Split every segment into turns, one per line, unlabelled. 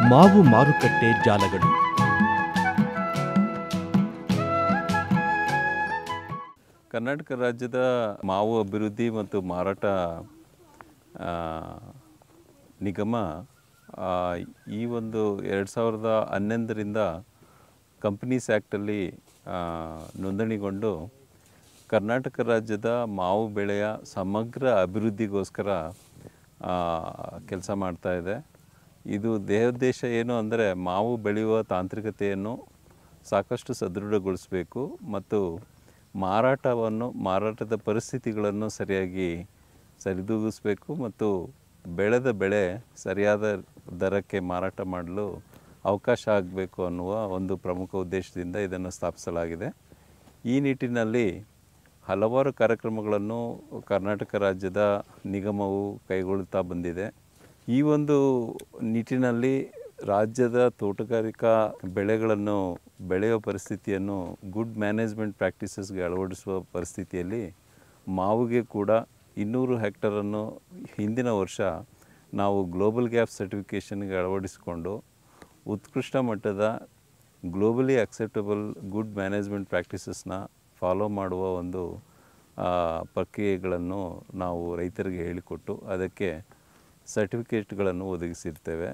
ಮಾವು ಮಾರುಕಟ್ಟೆ ಜಾಲಗಳು
ಕರ್ನಾಟಕ ರಾಜ್ಯದ ಮಾವು ಅಭಿವೃದ್ಧಿ ಮತ್ತು ಮಾರಾಟ ಆ, ನಿಗಮ ಆ, ಈ ಒಂದು ಎರಡು ಸಾವಿರದ ಹನ್ನೊಂದರಿಂದ ಕಂಪನೀಸ್ ಆ್ಯಕ್ಟಲ್ಲಿ ನೋಂದಣಿಗೊಂಡು ಕರ್ನಾಟಕ ರಾಜ್ಯದ ಮಾವು ಬೆಳೆಯ ಸಮಗ್ರ ಅಭಿವೃದ್ಧಿಗೋಸ್ಕರ ಕೆಲಸ ಮಾಡ್ತಾ ಇದೆ ಇದು ದೇಹೋದ್ದೇಶ ಏನು ಅಂದರೆ ಮಾವು ಬೆಳೆಯುವ ತಾಂತ್ರಿಕತೆಯನ್ನು ಸಾಕಷ್ಟು ಸದೃಢಗೊಳಿಸಬೇಕು ಮತ್ತು ಮಾರಾಟವನ್ನು ಮಾರಾಟದ ಪರಿಸ್ಥಿತಿಗಳನ್ನು ಸರಿಯಾಗಿ ಸರಿದೂಗಿಸಬೇಕು ಮತ್ತು ಬೆಳೆದ ಬೆಳೆ ಸರಿಯಾದ ದರಕ್ಕೆ ಮಾರಾಟ ಮಾಡಲು ಅವಕಾಶ ಆಗಬೇಕು ಅನ್ನುವ ಒಂದು ಪ್ರಮುಖ ಉದ್ದೇಶದಿಂದ ಇದನ್ನು ಸ್ಥಾಪಿಸಲಾಗಿದೆ ಈ ನಿಟ್ಟಿನಲ್ಲಿ ಹಲವಾರು ಕಾರ್ಯಕ್ರಮಗಳನ್ನು ಕರ್ನಾಟಕ ರಾಜ್ಯದ ನಿಗಮವು ಕೈಗೊಳ್ಳುತ್ತಾ ಬಂದಿದೆ ಈ ಒಂದು ನಿಟ್ಟಿನಲ್ಲಿ ರಾಜ್ಯದ ತೋಟಗಾರಿಕಾ ಬೆಳೆಗಳನ್ನು ಬೆಳೆಯುವ ಪರಿಸ್ಥಿತಿಯನ್ನು ಗುಡ್ ಮ್ಯಾನೇಜ್ಮೆಂಟ್ ಪ್ರಾಕ್ಟೀಸಸ್ಗೆ ಅಳವಡಿಸುವ ಪರಿಸ್ಥಿತಿಯಲ್ಲಿ ಮಾವಿಗೆ ಕೂಡ ಇನ್ನೂರು ಹೆಕ್ಟರನ್ನು ಹಿಂದಿನ ವರ್ಷ ನಾವು ಗ್ಲೋಬಲ್ ಗ್ಯಾಪ್ ಸರ್ಟಿಫಿಕೇಷನ್ಗೆ ಅಳವಡಿಸಿಕೊಂಡು ಉತ್ಕೃಷ್ಟ ಮಟ್ಟದ ಗ್ಲೋಬಲಿ ಅಕ್ಸೆಪ್ಟಬಲ್ ಗುಡ್ ಮ್ಯಾನೇಜ್ಮೆಂಟ್ ಪ್ರಾಕ್ಟೀಸಸ್ನ ಫಾಲೋ ಮಾಡುವ ಒಂದು ಆ, ಪ್ರಕ್ರಿಯೆಗಳನ್ನು ನಾವು ರೈತರಿಗೆ ಹೇಳಿಕೊಟ್ಟು ಅದಕ್ಕೆ ಸರ್ಟಿಫಿಕೇಟ್ಗಳನ್ನು ಒದಗಿಸಿರ್ತೇವೆ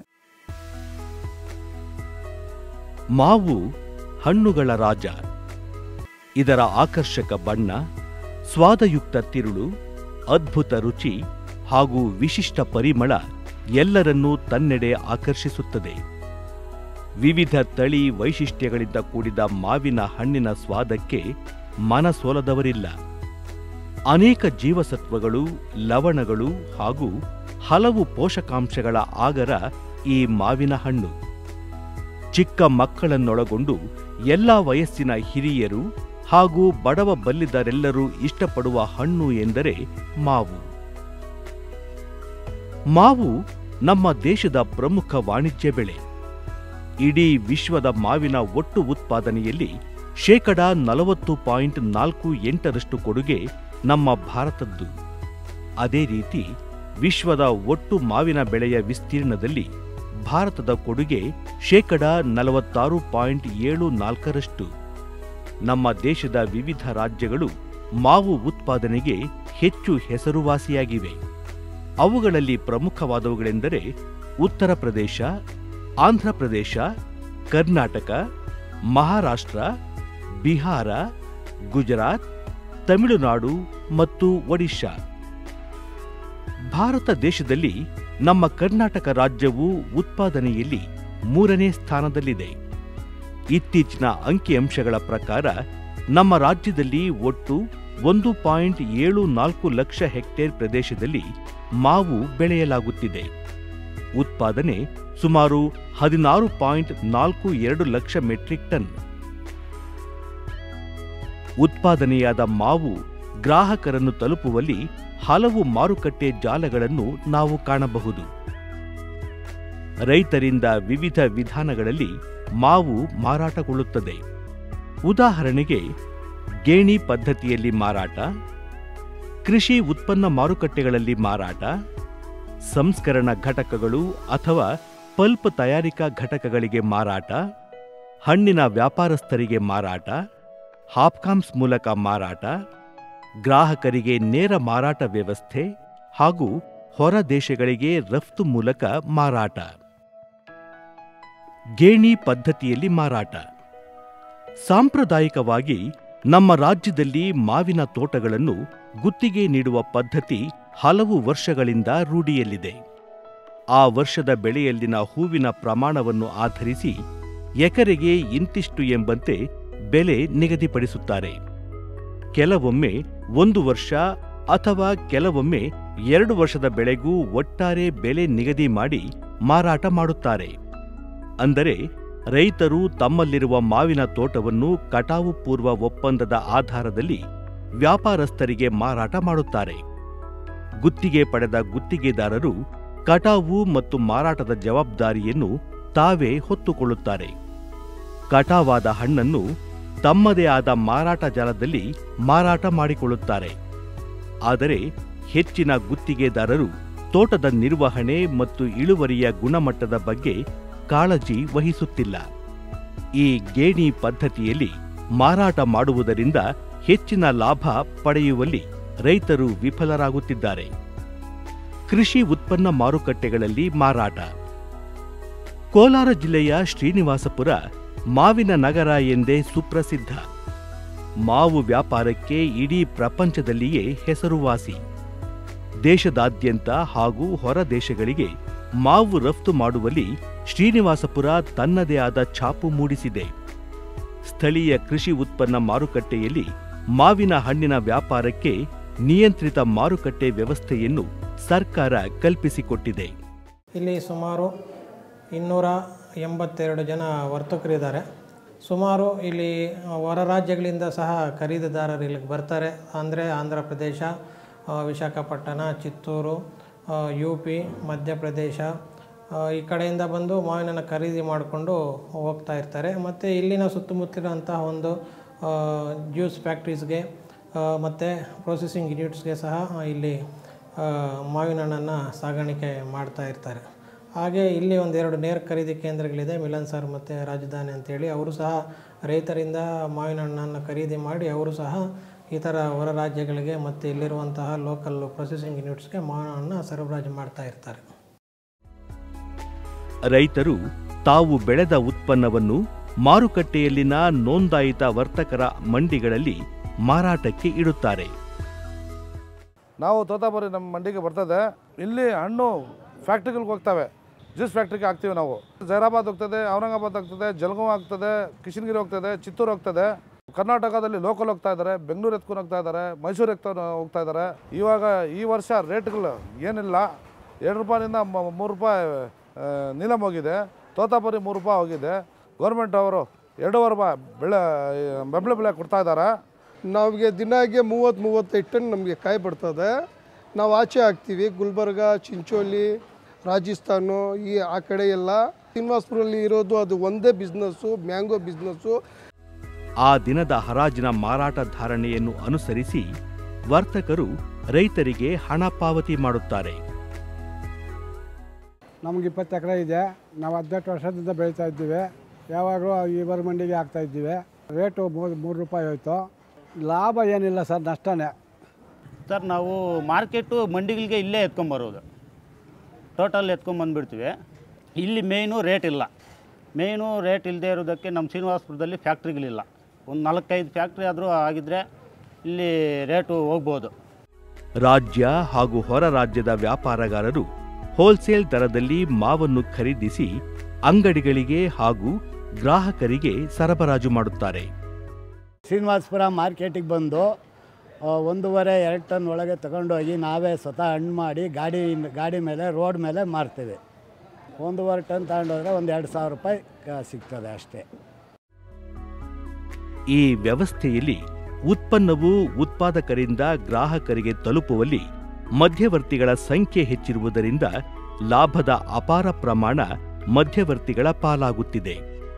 ಮಾವು ಹಣ್ಣುಗಳ ರಾಜ ಇದರ ಆಕರ್ಷಕ ಬಣ್ಣ ಸ್ವಾದಯುಕ್ತ ತಿರುಳು ಅದ್ಭುತ ರುಚಿ ಹಾಗೂ ವಿಶಿಷ್ಟ ಪರಿಮಳ ಎಲ್ಲರನ್ನೂ ತನ್ನೆಡೆ ಆಕರ್ಷಿಸುತ್ತದೆ ವಿವಿಧ ತಳಿ ವೈಶಿಷ್ಟ್ಯಗಳಿಂದ ಕೂಡಿದ ಮಾವಿನ ಹಣ್ಣಿನ ಸ್ವಾದಕ್ಕೆ ಮನಸೋಲದವರಿಲ್ಲ ಅನೇಕ ಜೀವಸತ್ವಗಳು ಲವಣಗಳು ಹಾಗೂ ಹಲವು ಪೋಷಕಾಂಶಗಳ ಆಗರ ಈ ಮಾವಿನ ಹಣ್ಣು ಚಿಕ್ಕ ಮಕ್ಕಳನ್ನೊಳಗೊಂಡು ಎಲ್ಲ ವಯಸ್ಸಿನ ಹಿರಿಯರು ಹಾಗೂ ಬಡವ ಬಲ್ಲಿದರೆಲ್ಲರೂ ಇಷ್ಟಪಡುವ ಹಣ್ಣು ಎಂದರೆ ಮಾವು ಮಾವು ನಮ್ಮ ದೇಶದ ಪ್ರಮುಖ ವಾಣಿಜ್ಯ ಬೆಳೆ ಇಡೀ ವಿಶ್ವದ ಮಾವಿನ ಒಟ್ಟು ಉತ್ಪಾದನೆಯಲ್ಲಿ ಶೇಕಡ ನಲವತ್ತು ಪಾಯಿಂಟ್ ನಾಲ್ಕು ಎಂಟರಷ್ಟು ಕೊಡುಗೆ ನಮ್ಮ ಭಾರತದ್ದು ಅದೇ ರೀತಿ ವಿಶ್ವದ ಒಟ್ಟು ಮಾವಿನ ಬೆಳೆಯ ವಿಸ್ತೀರ್ಣದಲ್ಲಿ ಭಾರತದ ಕೊಡುಗೆ ಶೇಕಡ ನಲವತ್ತಾರು ಪಾಯಿಂಟ್ ಏಳು ನಾಲ್ಕರಷ್ಟು ನಮ್ಮ ದೇಶದ ವಿವಿಧ ರಾಜ್ಯಗಳು ಮಾವು ಉತ್ಪಾದನೆಗೆ ಹೆಚ್ಚು ಹೆಸರುವಾಸಿಯಾಗಿವೆ ಅವುಗಳಲ್ಲಿ ಪ್ರಮುಖವಾದವುಗಳೆಂದರೆ ಉತ್ತರ ಪ್ರದೇಶ ಆಂಧ್ರ ಪ್ರದೇಶ ಕರ್ನಾಟಕ ಮಹಾರಾಷ್ಟ್ರ ಬಿಹಾರ ಗುಜರಾತ್ ತಮಿಳುನಾಡು ಮತ್ತು ಒಡಿಶಾ ಭಾರತ ದೇಶದಲ್ಲಿ ನಮ್ಮ ಕರ್ನಾಟಕ ರಾಜ್ಯವು ಉತ್ಪಾದನೆಯಲ್ಲಿ ಮೂರನೇ ಸ್ಥಾನದಲ್ಲಿದೆ ಇತ್ತೀಚಿನ ಅಂಕಿಅಂಶಗಳ ಪ್ರಕಾರ ನಮ್ಮ ರಾಜ್ಯದಲ್ಲಿ ಒಟ್ಟು ಒಂದು ಪಾಯಿಂಟ್ ಏಳು ನಾಲ್ಕು ಲಕ್ಷ ಹೆಕ್ಟೇರ್ ಪ್ರದೇಶದಲ್ಲಿ ಮಾವು ಬೆಳೆಯಲಾಗುತ್ತಿದೆ ಉತ್ಪಾದನೆ ಸುಮಾರು ಹದಿನಾರು ಪಾಯಿಂಟ್ ನಾಲ್ಕು ಎರಡು ಲಕ್ಷ ಮೆಟ್ರಿಕ್ ಟನ್ ಉತ್ಪಾದನೆಯಾದ ಮಾವು ಗ್ರಾಹಕರನ್ನು ತಲುಪುವಲ್ಲಿ ಹಲವು ಮಾರುಕಟ್ಟೆ ಜಾಲಗಳನ್ನು ನಾವು ಕಾಣಬಹುದು ರೈತರಿಂದ ವಿವಿಧ ವಿಧಾನಗಳಲ್ಲಿ ಮಾವು ಮಾರಾಟಗೊಳ್ಳುತ್ತದೆ ಉದಾಹರಣೆಗೆ ಗೇಣಿ ಪದ್ಧತಿಯಲ್ಲಿ ಮಾರಾಟ ಕೃಷಿ ಉತ್ಪನ್ನ ಮಾರುಕಟ್ಟೆಗಳಲ್ಲಿ ಮಾರಾಟ ಸಂಸ್ಕರಣ ಘಟಕಗಳು ಅಥವಾ ಪಲ್ಪ್ ತಯಾರಿಕಾ ಘಟಕಗಳಿಗೆ ಮಾರಾಟ ಹಣ್ಣಿನ ವ್ಯಾಪಾರಸ್ಥರಿಗೆ ಮಾರಾಟ ಹಾಪ್ಕಾಮ್ಸ್ ಮೂಲಕ ಮಾರಾಟ ಗ್ರಾಹಕರಿಗೆ ನೇರ ಮಾರಾಟ ವ್ಯವಸ್ಥೆ ಹಾಗೂ ಹೊರ ದೇಶಗಳಿಗೆ ರಫ್ತು ಮೂಲಕ ಮಾರಾಟ ಗೇಣಿ ಪದ್ಧತಿಯಲ್ಲಿ ಮಾರಾಟ ಸಾಂಪ್ರದಾಯಿಕವಾಗಿ ನಮ್ಮ ರಾಜ್ಯದಲ್ಲಿ ಮಾವಿನ ತೋಟಗಳನ್ನು ಗುತ್ತಿಗೆ ನೀಡುವ ಪದ್ಧತಿ ಹಲವು ವರ್ಷಗಳಿಂದ ರೂಢಿಯಲ್ಲಿದೆ ಆ ವರ್ಷದ ಬೆಳೆಯಲ್ಲಿನ ಹೂವಿನ ಪ್ರಮಾಣವನ್ನು ಆಧರಿಸಿ ಎಕರೆಗೆ ಇಂತಿಷ್ಟು ಎಂಬಂತೆ ಬೆಲೆ ನಿಗದಿಪಡಿಸುತ್ತಾರೆ ಕೆಲವೊಮ್ಮೆ ಒಂದು ವರ್ಷ ಅಥವಾ ಕೆಲವೊಮ್ಮೆ ಎರಡು ವರ್ಷದ ಬೆಳೆಗೂ ಒಟ್ಟಾರೆ ಬೆಲೆ ನಿಗದಿ ಮಾಡಿ ಮಾರಾಟ ಮಾಡುತ್ತಾರೆ ಅಂದರೆ ರೈತರು ತಮ್ಮಲ್ಲಿರುವ ಮಾವಿನ ತೋಟವನ್ನು ಕಟಾವು ಪೂರ್ವ ಒಪ್ಪಂದದ ಆಧಾರದಲ್ಲಿ ವ್ಯಾಪಾರಸ್ಥರಿಗೆ ಮಾರಾಟ ಮಾಡುತ್ತಾರೆ ಗುತ್ತಿಗೆ ಪಡೆದ ಗುತ್ತಿಗೆದಾರರು ಕಟಾವು ಮತ್ತು ಮಾರಾಟದ ಜವಾಬ್ದಾರಿಯನ್ನು ತಾವೇ ಹೊತ್ತುಕೊಳ್ಳುತ್ತಾರೆ ಕಟಾವಾದ ಹಣ್ಣನ್ನು ತಮ್ಮದೇ ಆದ ಮಾರಾಟ ಜಾಲದಲ್ಲಿ ಮಾರಾಟ ಮಾಡಿಕೊಳ್ಳುತ್ತಾರೆ ಆದರೆ ಹೆಚ್ಚಿನ ಗುತ್ತಿಗೆದಾರರು ತೋಟದ ನಿರ್ವಹಣೆ ಮತ್ತು ಇಳುವರಿಯ ಗುಣಮಟ್ಟದ ಬಗ್ಗೆ ಕಾಳಜಿ ವಹಿಸುತ್ತಿಲ್ಲ ಈ ಗೇಣಿ ಪದ್ಧತಿಯಲ್ಲಿ ಮಾರಾಟ ಮಾಡುವುದರಿಂದ ಹೆಚ್ಚಿನ ಲಾಭ ಪಡೆಯುವಲ್ಲಿ ರೈತರು ವಿಫಲರಾಗುತ್ತಿದ್ದಾರೆ ಕೃಷಿ ಉತ್ಪನ್ನ ಮಾರುಕಟ್ಟೆಗಳಲ್ಲಿ ಮಾರಾಟ ಕೋಲಾರ ಜಿಲ್ಲೆಯ ಶ್ರೀನಿವಾಸಪುರ ಮಾವಿನ ನಗರ ಎಂದೇ ಸುಪ್ರಸಿದ್ಧ ಮಾವು ವ್ಯಾಪಾರಕ್ಕೆ ಇಡೀ ಪ್ರಪಂಚದಲ್ಲಿಯೇ ಹೆಸರುವಾಸಿ ದೇಶದಾದ್ಯಂತ ಹಾಗೂ ಹೊರ ದೇಶಗಳಿಗೆ ಮಾವು ರಫ್ತು ಮಾಡುವಲ್ಲಿ ಶ್ರೀನಿವಾಸಪುರ ತನ್ನದೇ ಆದ ಛಾಪು ಮೂಡಿಸಿದೆ ಸ್ಥಳೀಯ ಕೃಷಿ ಉತ್ಪನ್ನ ಮಾರುಕಟ್ಟೆಯಲ್ಲಿ ಮಾವಿನ ಹಣ್ಣಿನ ವ್ಯಾಪಾರಕ್ಕೆ ನಿಯಂತ್ರಿತ ಮಾರುಕಟ್ಟೆ ವ್ಯವಸ್ಥೆಯನ್ನು ಸರ್ಕಾರ ಕಲ್ಪಿಸಿಕೊಟ್ಟಿದೆ
ಇಲ್ಲಿ ಸುಮಾರು ಇನ್ನೂರ ಎಂಬತ್ತೆರಡು ಜನ ವರ್ತಕರಿದ್ದಾರೆ ಸುಮಾರು ಇಲ್ಲಿ ಹೊರ ರಾಜ್ಯಗಳಿಂದ ಸಹ ಖರೀದಿದಾರರು ಇಲ್ಲಿಗೆ ಬರ್ತಾರೆ ಅಂದರೆ ಆಂಧ್ರ ಪ್ರದೇಶ ಆ, ವಿಶಾಖಪಟ್ಟಣ ಚಿತ್ತೂರು ಆ, ಯು ಪಿ ಮಧ್ಯಪ್ರದೇಶ ಆ, ಈ ಕಡೆಯಿಂದ ಬಂದು ಮಾವಿನ ಖರೀದಿ ಮಾಡಿಕೊಂಡು ಹೋಗ್ತಾ ಇರ್ತಾರೆ ಮತ್ತು ಇಲ್ಲಿನ ಸುತ್ತಮುತ್ತಲಿನಂತಹ ಒಂದು ಜ್ಯೂಸ್ ಫ್ಯಾಕ್ಟ್ರೀಸ್ಗೆ ಮತ್ತು ಪ್ರೊಸೆಸಿಂಗ್ ಯೂನಿಟ್ಸ್ಗೆ ಸಹ ಇಲ್ಲಿ ಆ, ಮಾವಿನ ಹಣ್ಣನ್ನು ಸಾಗಾಣಿಕೆ ಮಾಡ್ತಾ ಇರ್ತಾರೆ ಹಾಗೆ ಇಲ್ಲಿ ಒಂದೆರಡು ನೇರ ಖರೀದಿ ಕೇಂದ್ರಗಳಿದೆ ಮಿಲನ್ ಸರ್ ಮತ್ತು ರಾಜಧಾನಿ ಅಂತೇಳಿ ಅವರು ಸಹ ರೈತರಿಂದ ಮಾವಿನ ಹಣ್ಣನ್ನು ಖರೀದಿ ಮಾಡಿ ಅವರು ಸಹ ಇತರ ಹೊರ ರಾಜ್ಯಗಳಿಗೆ ಮತ್ತು ಇಲ್ಲಿರುವಂತಹ ಲೋಕಲ್ ಪ್ರೊಸೆಸಿಂಗ್ ಯೂನಿಟ್ಸ್ಗೆ ಮಾವಿನ ಹಣ್ಣು ಸರಬರಾಜು ಮಾಡ್ತಾ ಇರ್ತಾರೆ
ರೈತರು ತಾವು ಬೆಳೆದ ಉತ್ಪನ್ನವನ್ನು ಮಾರುಕಟ್ಟೆಯಲ್ಲಿನ ನೋಂದಾಯಿತ ವರ್ತಕರ ಮಂಡಿಗಳಲ್ಲಿ ಮಾರಾಟಕ್ಕೆ ಇಡುತ್ತಾರೆ
ನಾವು ತೋತಾಪುರಿ ನಮ್ಮ ಮಂಡಿಗೆ ಬರ್ತದೆ ಇಲ್ಲಿ ಹಣ್ಣು ಫ್ಯಾಕ್ಟ್ರಿಗಳಿಗೆ ಹೋಗ್ತವೆ ಜ್ಯೂಸ್ ಫ್ಯಾಕ್ಟ್ರಿಗೆ ಹಾಕ್ತೀವಿ ನಾವು ಜೈರಾಬಾದ್ ಹೋಗ್ತದೆ ಔರಂಗಾಬಾದ್ ಹೋಗ್ತದೆ ಜಲಗಾಂವ್ ಆಗ್ತದೆ ಕಿಶನಗಿರಿ ಹೋಗ್ತದೆ ಚಿತ್ತೂರು ಹೋಗ್ತದೆ ಕರ್ನಾಟಕದಲ್ಲಿ ಲೋಕಲ್ ಹೋಗ್ತಾ ಇದ್ದಾರೆ ಬೆಂಗಳೂರು ಎತ್ಕೊಂಡು ಹೋಗ್ತಾ ಇದ್ದಾರೆ ಮೈಸೂರು ಎತ್ಕೊಂಡು ಹೋಗ್ತಾ ಇದ್ದಾರೆ ಇವಾಗ ಈ ವರ್ಷ ರೇಟ್ಗಳು ಏನಿಲ್ಲ ಎರಡು ರೂಪಾಯಿಂದ ಮ- ಮೂರು ರೂಪಾಯಿ ಆ, ನೀಲಮ್ ಹೋಗಿದೆ ತೋತಾಪುರಿ ಮೂರು ರೂಪಾಯಿ ಹೋಗಿದೆ ಗೌರ್ಮೆಂಟ್ ಅವರು ಎರಡೂವರೆ ರೂಪಾಯಿ ಬೆಳೆ ಬೆಂಬಲ ಬೆಲೆ ಕೊಡ್ತಾ ಇದ್ದಾರೆ
ನಮಗೆ ದಿನಾಗೆ ಮೂವತ್ತು ಮೂವತ್ತೈದು ಟನ್ ನಮಗೆ ಕಾಯಿ ಬರ್ತದೆ ನಾವು ಆಚೆ ಹಾಕ್ತೀವಿ ಗುಲ್ಬರ್ಗ ಚಿಂಚೋಲಿ ರಾಜಸ್ಥಾನು ಈ ಆ ಕಡೆ ಎಲ್ಲ ಶ್ರೀನಿವಾಸಪುರಲ್ಲಿ ಇರೋದು ಅದು ಒಂದೇ ಬಿಸ್ನೆಸ್ಸು ಮ್ಯಾಂಗೋ ಬಿಸ್ನೆಸ್ಸು
ಆ ದಿನದ ಹರಾಜಿನ ಮಾರಾಟ ಧಾರಣೆಯನ್ನು ಅನುಸರಿಸಿ ವರ್ತಕರು ರೈತರಿಗೆ ಹಣ ಪಾವತಿ ಮಾಡುತ್ತಾರೆ
ನಮ್ಗೆ ಇಪ್ಪತ್ತು ಎಕರೆ ಇದೆ ನಾವು ಹದಿನೆಂಟು ವರ್ಷದಿಂದ ಬೆಳೀತಾ ಇದ್ದೀವಿ ಯಾವಾಗಲೂ ಇವರು ಮಂಡಿಗೆ ಹಾಕ್ತಾ ಇದ್ದೀವಿ ರೇಟು ಮೂರು ಮೂರು ರೂಪಾಯಿ ಹೋಯ್ತು ಲಾಭ ಏನಿಲ್ಲ ಸರ್ ನಷ್ಟನೇ
ಸರ್ ನಾವು ಮಾರ್ಕೆಟು ಮಂಡಿಗಳಿಗೆ ಇಲ್ಲೇ ಎತ್ಕೊಂಬರೋದು ಟೋಟಲ್ ಎತ್ಕೊಂಬಂದ್ಬಿಡ್ತೀವಿ ಇಲ್ಲಿ ಮೇಯ್ನು ರೇಟ್ ಇಲ್ಲ ಮೇಯ್ನು ರೇಟ್ ಇಲ್ಲದೆ ಇರೋದಕ್ಕೆ ನಮ್ಮ ಶ್ರೀನಿವಾಸಪುರದಲ್ಲಿ ಫ್ಯಾಕ್ಟ್ರಿಗಳಿಲ್ಲ ಒಂದು ನಾಲ್ಕೈದು ಫ್ಯಾಕ್ಟ್ರಿ ಆದರೂ ಆಗಿದ್ದರೆ ಇಲ್ಲಿ ರೇಟು ಹೋಗ್ಬೋದು
ರಾಜ್ಯ ಹಾಗೂ ಹೊರ ರಾಜ್ಯದ ವ್ಯಾಪಾರಗಾರರು ಹೋಲ್ಸೇಲ್ ದರದಲ್ಲಿ ಮಾವನ್ನು ಖರೀದಿಸಿ ಅಂಗಡಿಗಳಿಗೆ ಹಾಗೂ ಗ್ರಾಹಕರಿಗೆ ಸರಬರಾಜು ಮಾಡುತ್ತಾರೆ
ಶ್ರೀನಿವಾಸಪುರ ಮಾರ್ಕೆಟಿಗೆ ಬಂದು ಆ, ಒಂದೂವರೆ ಎರಡು ಟನ್ ಒಳಗೆ ತಗೊಂಡೋಗಿ ನಾವೇ ಸ್ವತಃ ಹಣ್ಣು ಮಾಡಿ ಗಾಡಿ ಗಾಡಿ ಮೇಲೆ ರೋಡ್ ಮೇಲೆ ಮಾರ್ತೀವಿ ಒಂದೂವರೆ ಟನ್ ತಗೊಂಡೋದ್ರೆ ಒಂದು ಎರಡು ಸಾವಿರ ರೂಪಾಯಿ ಕ- ಸಿಗ್ತದೆ ಅಷ್ಟೇ
ಈ ವ್ಯವಸ್ಥೆಯಲ್ಲಿ ಉತ್ಪನ್ನವು ಉತ್ಪಾದಕರಿಂದ ಗ್ರಾಹಕರಿಗೆ ತಲುಪುವಲ್ಲಿ ಮಧ್ಯವರ್ತಿಗಳ ಸಂಖ್ಯೆ ಹೆಚ್ಚಿರುವುದರಿಂದ ಲಾಭದ ಅಪಾರ ಪ್ರಮಾಣ ಮಧ್ಯವರ್ತಿಗಳ ಪಾಲಾಗುತ್ತಿದೆ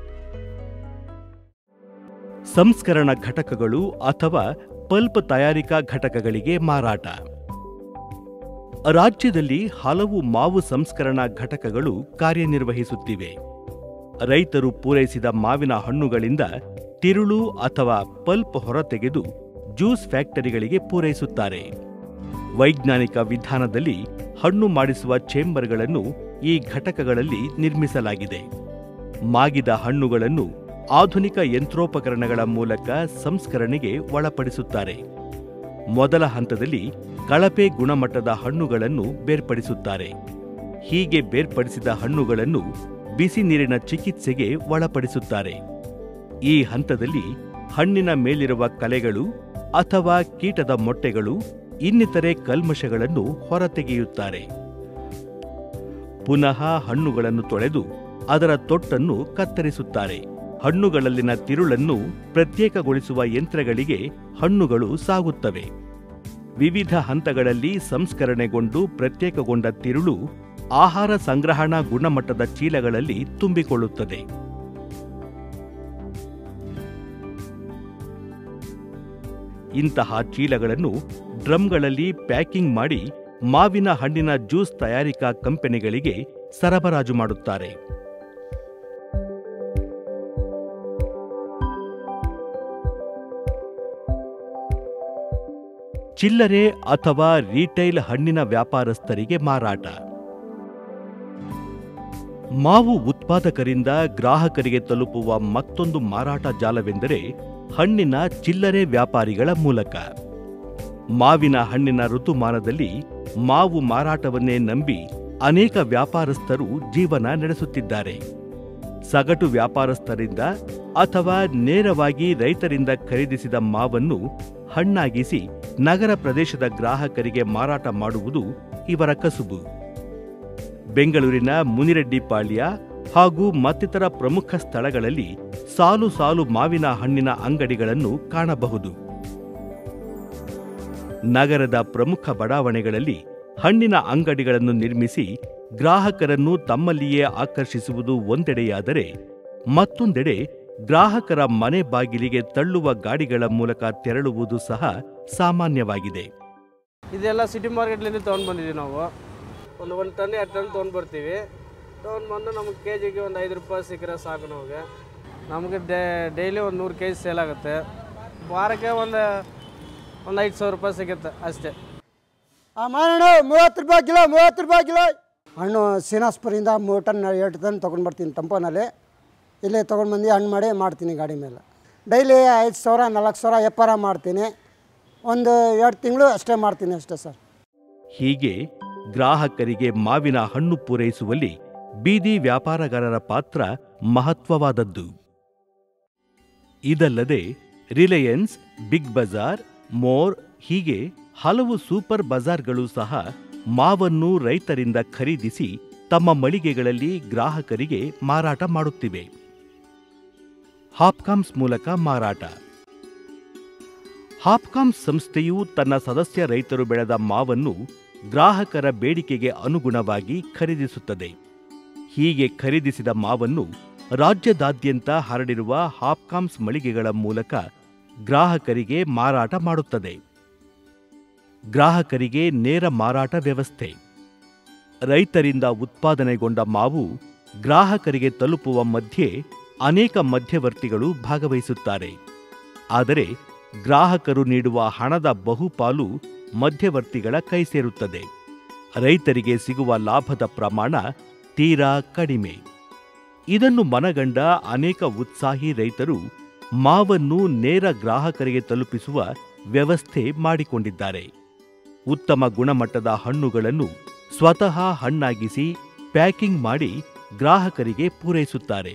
ಸಂಸ್ಕರಣ ಘಟಕಗಳು ಅಥವಾ ಪಲ್ಪ್ ತಯಾರಿಕಾ ಘಟಕಗಳಿಗೆ ಮಾರಾಟ ರಾಜ್ಯದಲ್ಲಿ ಹಲವು ಮಾವು ಸಂಸ್ಕರಣಾ ಘಟಕಗಳು ಕಾರ್ಯನಿರ್ವಹಿಸುತ್ತಿವೆ ರೈತರು ಪೂರೈಸಿದ ಮಾವಿನ ಹಣ್ಣುಗಳಿಂದ ತಿರುಳು ಅಥವಾ ಪಲ್ಪ್ ಹೊರತೆಗೆದು ಜ್ಯೂಸ್ ಫ್ಯಾಕ್ಟರಿಗಳಿಗೆ ಪೂರೈಸುತ್ತಾರೆ ವೈಜ್ಞಾನಿಕ ವಿಧಾನದಲ್ಲಿ ಹಣ್ಣು ಮಾಡಿಸುವ ಚೇಂಬರ್ಗಳನ್ನು ಈ ಘಟಕಗಳಲ್ಲಿ ನಿರ್ಮಿಸಲಾಗಿದೆ ಮಾಗಿದ ಹಣ್ಣುಗಳನ್ನು ಆಧುನಿಕ ಯಂತ್ರೋಪಕರಣಗಳ ಮೂಲಕ ಸಂಸ್ಕರಣೆಗೆ ಒಳಪಡಿಸುತ್ತಾರೆ ಮೊದಲ ಹಂತದಲ್ಲಿ ಕಳಪೆ ಗುಣಮಟ್ಟದ ಹಣ್ಣುಗಳನ್ನು ಬೇರ್ಪಡಿಸುತ್ತಾರೆ ಹೀಗೆ ಬೇರ್ಪಡಿಸಿದ ಹಣ್ಣುಗಳನ್ನು ಬಿಸಿ ನೀರಿನ ಚಿಕಿತ್ಸೆಗೆ ಒಳಪಡಿಸುತ್ತಾರೆ ಈ ಹಂತದಲ್ಲಿ ಹಣ್ಣಿನ ಮೇಲಿರುವ ಕಲೆಗಳು ಅಥವಾ ಕೀಟದ ಮೊಟ್ಟೆಗಳು ಇನ್ನಿತರೆ ಕಲ್ಮಶಗಳನ್ನು ಹೊರತೆಗೆಯುತ್ತಾರೆ ಪುನಃ ಹಣ್ಣುಗಳನ್ನು ತೊಳೆದು ಅದರ ತೊಟ್ಟನ್ನು ಕತ್ತರಿಸುತ್ತಾರೆ ಹಣ್ಣುಗಳಲ್ಲಿನ ತಿರುಳನ್ನು ಪ್ರತ್ಯೇಕಗೊಳಿಸುವ ಯಂತ್ರಗಳಿಗೆ ಹಣ್ಣುಗಳು ಸಾಗುತ್ತವೆ ವಿವಿಧ ಹಂತಗಳಲ್ಲಿ ಸಂಸ್ಕರಣೆಗೊಂಡು ಪ್ರತ್ಯೇಕಗೊಂಡ ತಿರುಳು ಆಹಾರ ಸಂಗ್ರಹಣಾ ಗುಣಮಟ್ಟದ ಚೀಲಗಳಲ್ಲಿ ತುಂಬಿಕೊಳ್ಳುತ್ತದೆ ಇಂತಹ ಚೀಲಗಳನ್ನು ಡ್ರಮ್ಗಳಲ್ಲಿ ಪ್ಯಾಕಿಂಗ್ ಮಾಡಿ ಮಾವಿನ ಹಣ್ಣಿನ ಜ್ಯೂಸ್ ತಯಾರಿಕಾ ಕಂಪನಿಗಳಿಗೆ ಸರಬರಾಜು ಮಾಡುತ್ತಾರೆ ಚಿಲ್ಲರೆ ಅಥವಾ ರಿಟೈಲ್ ಹಣ್ಣಿನ ವ್ಯಾಪಾರಸ್ಥರಿಗೆ ಮಾರಾಟ ಮಾವು ಉತ್ಪಾದಕರಿಂದ ಗ್ರಾಹಕರಿಗೆ ತಲುಪುವ ಮತ್ತೊಂದು ಮಾರಾಟ ಜಾಲವೆಂದರೆ ಹಣ್ಣಿನ ಚಿಲ್ಲರೆ ವ್ಯಾಪಾರಿಗಳ ಮೂಲಕ ಮಾವಿನ ಹಣ್ಣಿನ ಋತುಮಾನದಲ್ಲಿ ಮಾವು ಮಾರಾಟವನ್ನೇ ನಂಬಿ ಅನೇಕ ವ್ಯಾಪಾರಸ್ಥರು ಜೀವನ ನಡೆಸುತ್ತಿದ್ದಾರೆ ಸಗಟು ವ್ಯಾಪಾರಸ್ಥರಿಂದ ಅಥವಾ ನೇರವಾಗಿ ರೈತರಿಂದ ಖರೀದಿಸಿದ ಮಾವನ್ನು ಹಣ್ಣಾಗಿಸಿ ನಗರ ಪ್ರದೇಶದ ಗ್ರಾಹಕರಿಗೆ ಮಾರಾಟ ಮಾಡುವುದು ಇವರ ಕಸುಬು ಬೆಂಗಳೂರಿನ ಮುನಿರೆಡ್ಡಿಪಾಳ್ಯ ಹಾಗೂ ಮತ್ತಿತರ ಪ್ರಮುಖ ಸ್ಥಳಗಳಲ್ಲಿ ಸಾಲು ಸಾಲು ಮಾವಿನ ಹಣ್ಣಿನ ಅಂಗಡಿಗಳನ್ನು ಕಾಣಬಹುದು ನಗರದ ಪ್ರಮುಖ ಬಡಾವಣೆಗಳಲ್ಲಿ ಹಣ್ಣಿನ ಅಂಗಡಿಗಳನ್ನು ನಿರ್ಮಿಸಿ ಗ್ರಾಹಕರನ್ನು ತಮ್ಮಲ್ಲಿಯೇ ಆಕರ್ಷಿಸುವುದು ಒಂದೆಡೆಯಾದರೆ ಮತ್ತೊಂದೆಡೆ ಗ್ರಾಹಕರ ಮನೆ ಬಾಗಿಲಿಗೆ ತಳ್ಳುವ ಗಾಡಿಗಳ ಮೂಲಕ ತೆರಳುವುದು ಸಹ ಸಾಮಾನ್ಯವಾಗಿದೆ
ಇದೆಲ್ಲ ಸಿಟಿ ಮಾರ್ಕೆಟ್ಲಿಂದ ತೊಗೊಂಡು ಬಂದಿದ್ದೀವಿ ನಾವು ಒಂದು ಒಂದು ಟನ್ ಎರಡು ಟನ್ ತೊಗೊಂಡು ಬರ್ತೀವಿ ತೊಗೊಂಡು ಬಂದು ನಮಗೆ ಕೆ ಜಿಗೆ ಒಂದು ಐದು ರೂಪಾಯಿ ಸಿಕ್ಕರೆ ಸಾಕು ನಮಗೆ ನಮಗೆ ಡೇ ಡೈಲಿ ಒಂದು ನೂರು ಕೆ ಜಿ ಸೇಲ್ ಆಗುತ್ತೆ ವಾರಕ್ಕೆ ಒಂದು ಒಂದು ಐದು ಸಾವಿರ ರೂಪಾಯಿ ಸಿಗುತ್ತೆ ಅಷ್ಟೇ
ಆ ಮಾರಣ್ಣ ಮೂವತ್ತು ರೂಪಾಯಿ ಕಿಲೋ ಮೂವತ್ತು ರೂಪಾಯಿ ಕಿಲೋ ಹಣ್ಣು ಶ್ರೀನಿವಾಸ್ಪುರಿಂದ ಮೂರು ಟನ್ ಎರಡು ಟನ್ ತೊಗೊಂಡು ಬರ್ತೀನಿ ಟಂಪೋನಲ್ಲಿ ಇಲ್ಲೇ ತೊಗೊಂಡು ಬಂದು ಹಣ್ಣು ಮಾಡಿ ಮಾಡ್ತೀನಿ ಗಾಡಿ ಮೇಲೆ ಡೈಲಿ ಐದು ಸಾವಿರ ನಾಲ್ಕು ಸಾವಿರ ವ್ಯಾಪಾರ ಮಾಡ್ತೀನಿ ಒಂದು ಎರಡು ತಿಂಗಳು ಅಷ್ಟೇ ಮಾಡ್ತೀನಿ ಅಷ್ಟೇ ಸರ್
ಹೀಗೆ ಗ್ರಾಹಕರಿಗೆ ಮಾವಿನ ಹಣ್ಣು ಪೂರೈಸುವಲ್ಲಿ ಬೀದಿ ವ್ಯಾಪಾರಗಾರರ ಪಾತ್ರ ಮಹತ್ವವಾದದ್ದು ಇದಲ್ಲದೆ ರಿಲಯನ್ಸ್ ಬಿಗ್ ಬಜಾರ್ ಮೋರ್ ಹೀಗೆ ಹಲವು ಸೂಪರ್ ಬಜಾರ್ಗಳು ಸಹ ಮಾವನ್ನು ರೈತರಿಂದ ಖರೀದಿಸಿ ತಮ್ಮ ಮಳಿಗೆಗಳಲ್ಲಿ ಗ್ರಾಹಕರಿಗೆ ಮಾರಾಟ ಮಾಡುತ್ತಿವೆ ಹಾಪ್ಕಾಮ್ಸ್ ಮೂಲಕ ಮಾರಾಟ ಹಾಪ್ಕಾಮ್ಸ್ ಸಂಸ್ಥೆಯು ತನ್ನ ಸದಸ್ಯ ರೈತರು ಬೆಳೆದ ಮಾವನ್ನು ಗ್ರಾಹಕರ ಬೇಡಿಕೆಗೆ ಅನುಗುಣವಾಗಿ ಖರೀದಿಸುತ್ತದೆ ಹೀಗೆ ಖರೀದಿಸಿದ ಮಾವನ್ನು ರಾಜ್ಯದಾದ್ಯಂತ ಹರಡಿರುವ ಹಾಪ್ಕಾಮ್ಸ್ ಮಳಿಗೆಗಳ ಮೂಲಕ ಗ್ರಾಹಕರಿಗೆ ಮಾರಾಟ ಮಾಡುತ್ತದೆ ಗ್ರಾಹಕರಿಗೆ ನೇರ ಮಾರಾಟ ವ್ಯವಸ್ಥೆ ರೈತರಿಂದ ಉತ್ಪಾದನೆಗೊಂಡ ಮಾವು ಗ್ರಾಹಕರಿಗೆ ತಲುಪುವ ಮಧ್ಯೆ ಅನೇಕ ಮಧ್ಯವರ್ತಿಗಳು ಭಾಗವಹಿಸುತ್ತಾರೆ ಆದರೆ ಗ್ರಾಹಕರು ನೀಡುವ ಹಣದ ಬಹುಪಾಲು ಮಧ್ಯವರ್ತಿಗಳ ಕೈ ಸೇರುತ್ತದೆ ರೈತರಿಗೆ ಸಿಗುವ ಲಾಭದ ಪ್ರಮಾಣ ತೀರಾ ಕಡಿಮೆ ಇದನ್ನು ಮನಗಂಡ ಅನೇಕ ಉತ್ಸಾಹಿ ರೈತರು ಮಾವನ್ನು ನೇರ ಗ್ರಾಹಕರಿಗೆ ತಲುಪಿಸುವ ವ್ಯವಸ್ಥೆ ಮಾಡಿಕೊಂಡಿದ್ದಾರೆ ಉತ್ತಮ ಗುಣಮಟ್ಟದ ಹಣ್ಣುಗಳನ್ನು ಸ್ವತಃ ಹಣ್ಣಾಗಿಸಿ ಪ್ಯಾಕಿಂಗ್ ಮಾಡಿ ಗ್ರಾಹಕರಿಗೆ ಪೂರೈಸುತ್ತಾರೆ